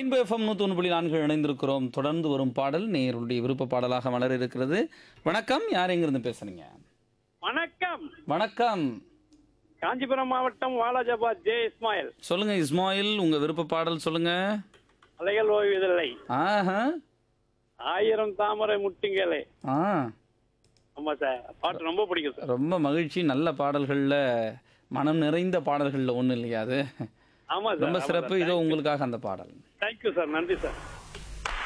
rainbow FM நூற்றி புள்ளி நான்கு இணைந்திருக்கிறோம் தொடர்ந்து வரும் பாடல் நேயருடைய விருப்ப பாடலாக மலர இருக்கிறது வணக்கம் யார் எங்கிருந்து பேசுறீங்க வணக்கம் வணக்கம் காஞ்சிபுரம் மாவட்டம் வாலாஜாபாத் ஜே இஸ்மாயில் சொல்லுங்க இஸ்மாயில் உங்க விருப்ப பாடல் சொல்லுங்க அலைகள் ஓய்வதில்லை ஆஹா ஆயிரம் தாமரை முட்டிங்களே ஆ ஆமா சார் பாட்டு ரொம்ப பிடிக்கும் சார் ரொம்ப மகிழ்ச்சி நல்ல பாடல்களில் மனம் நிறைந்த பாடல்களில் ஒன்று இல்லையா அது ஆமா ரொம்ப சார் சிறப்பு இதோ உங்களுக்காக அந்த பாடல் தேங்க்யூ சார் நன்றி சார்